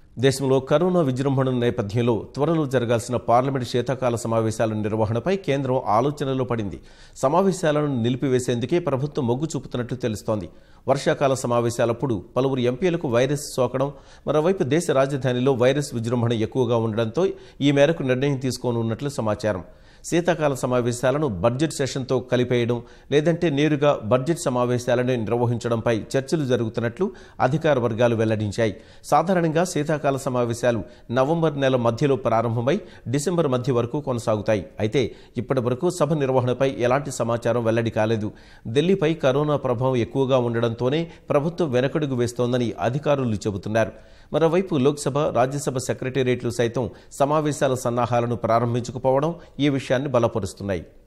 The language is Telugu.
దేశంలో కరోనా విజృంభణ నేపథ్యంలో త్వరలో జరగాల్సిన పార్లమెంట్ శీతాకాల సమావేశాల నిర్వహణపై కేంద్రం ఆలోచనలో పడింది సమావేశాలను నిలిపివేసేందుకే ప్రభుత్వం మొగ్గు చూపుతున్నట్లు తెలుస్తోంది వర్షాకాల సమావేశాలప్పుడు పలువురు ఎంపీలకు వైరస్ సోకడం మరోవైపు దేశ రాజధానిలో వైరస్ విజృంభణ ఎక్కువగా ఉండడంతో ఈ మేరకు నిర్ణయం తీసుకోనున్నట్లు సమాచారం శీతాకాల సమావేశాలను బడ్జెట్ సెషన్తో కలిపేయడం లేదంటే నేరుగా బడ్జెట్ సమావేశాలను నిర్వహించడంపై చర్చలు జరుగుతున్నట్లు అధికార వర్గాలు వెల్లడించాయి సాధారణంగా శీతాకాల సమావేశాలు నవంబర్ నెల మధ్యలో ప్రారంభమై డిసెంబర్ మధ్య వరకు కొనసాగుతాయి అయితే ఇప్పటి వరకు సభ నిర్వహణపై ఎలాంటి సమాచారం వెల్లడి కాలేదు ఢిల్లీపై కరోనా ప్రభావం ఎక్కువగా ఉండడంతోనే ప్రభుత్వం వెనకడుగు వేస్తోందని అధికారులు చెబుతున్నారు మరోవైపు లోక్సభ రాజ్యసభ సెక్రటేరియట్లు సైతం సమావేశాల సన్నాహాలను ప్రారంభించకపోవడం ఈ విషయాన్ని బలపరుస్తున్నాయి